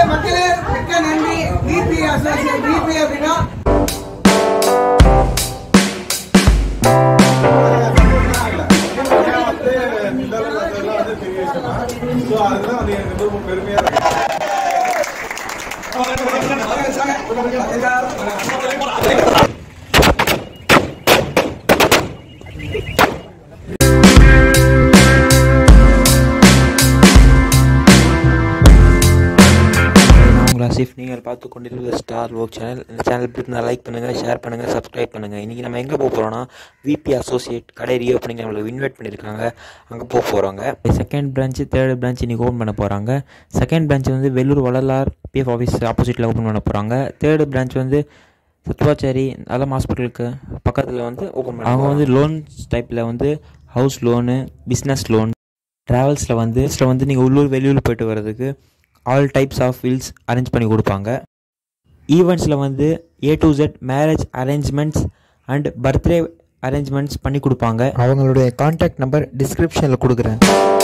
மக்களே மிக்க நன்றி பிபி அசோசியேட் பிபி அப்படின்னா நான் உங்கள் அசிஃப் நீங்கள் பார்த்து கொண்டிருப்பது ஸ்டார் ஒர்க் சேனல் இந்த சேனல் பிடிச்சிருந்தா லைக் பண்ணுங்கள் ஷேர் பண்ணுங்கள் சப்ஸ்கிரைப் பண்ணுங்கள் இன்றைக்கி நம்ம எங்கே போக போகிறோம்னா விபி அசோசியேட் கடை ரீஓப்பனிங் நம்மளுக்கு இன்வைட் பண்ணியிருக்காங்க அங்கே போக போகிறோங்க செகண்ட் பிரான்ச்சு தேர்ட் பிரான்ச் இன்றைக்கி ஓப்பன் பண்ண போகிறாங்க செகண்ட் பிரான்ச் வந்து வெள்ளூர் வள்ளலார் பிஎஃப் ஆஃபீஸ் ஆப்போசிட்டில் ஓப்பன் பண்ண போகிறாங்க தேர்டு பிரான்ச் வந்து சத்துவாச்சாரி அலம் ஹாஸ்பிட்டலுக்கு பக்கத்தில் வந்து ஓப்பன் பண்ண அவங்க வந்து லோன்ஸ் டைப்பில் வந்து ஹவுஸ் லோனு பிஸ்னஸ் லோன் ட்ராவல்ஸில் வந்து இதில் வந்து நீங்கள் உள்ளூர் வெளியூர் போயிட்டு வர்றதுக்கு all types of wheels arrange பண்ணி கொடுப்பாங்க ஈவெண்ட்ஸில் வந்து A to Z marriage arrangements and birthday arrangements பண்ணி கொடுப்பாங்க அவங்களுடைய காண்டாக்ட் நம்பர் டிஸ்கிரிப்ஷனில் கொடுக்குறேன்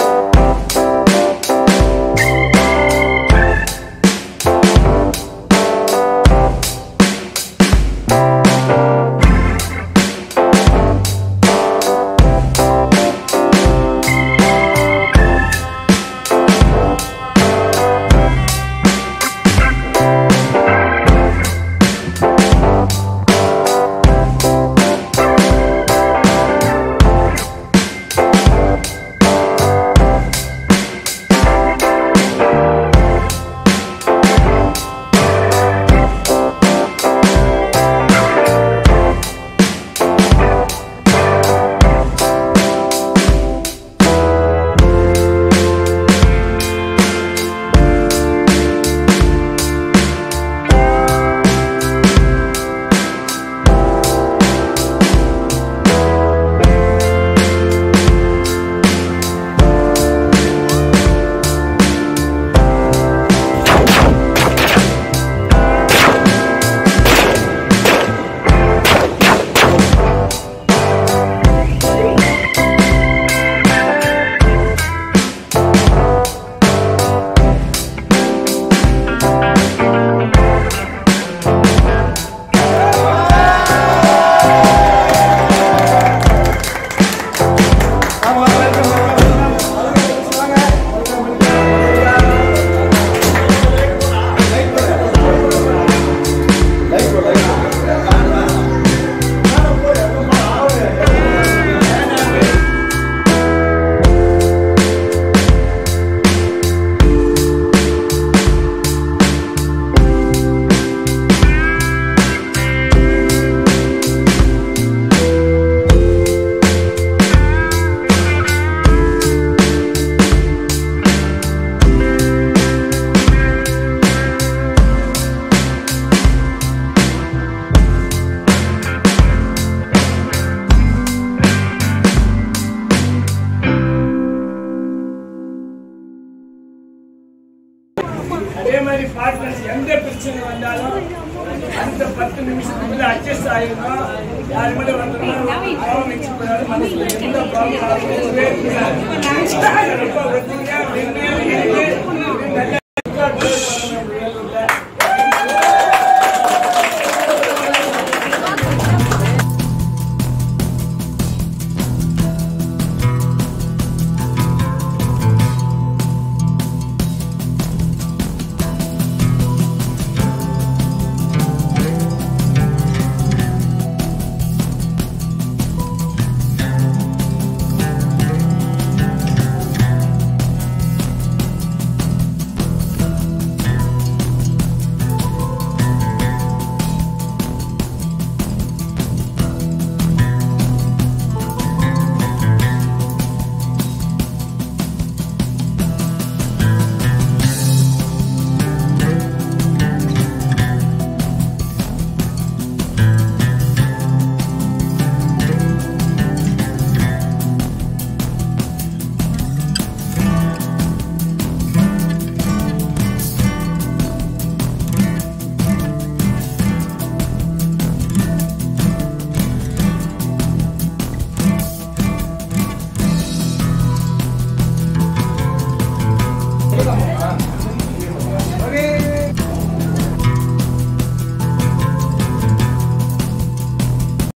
அதே மாதிரி பார்ட்னர்ஸ் எந்த பிரச்சனை வந்தாலும் அந்த பத்து நிமிஷத்துக்குள்ள அட்ஜஸ்ட் ஆயிருந்தோம் யாரு மட்டும் வந்தோம்னா பாவம் மிக்ஸ் பண்ணாலும் மனசுல எந்த ப்ராப்ளம் ரொம்ப ஒத்துமையா நின்று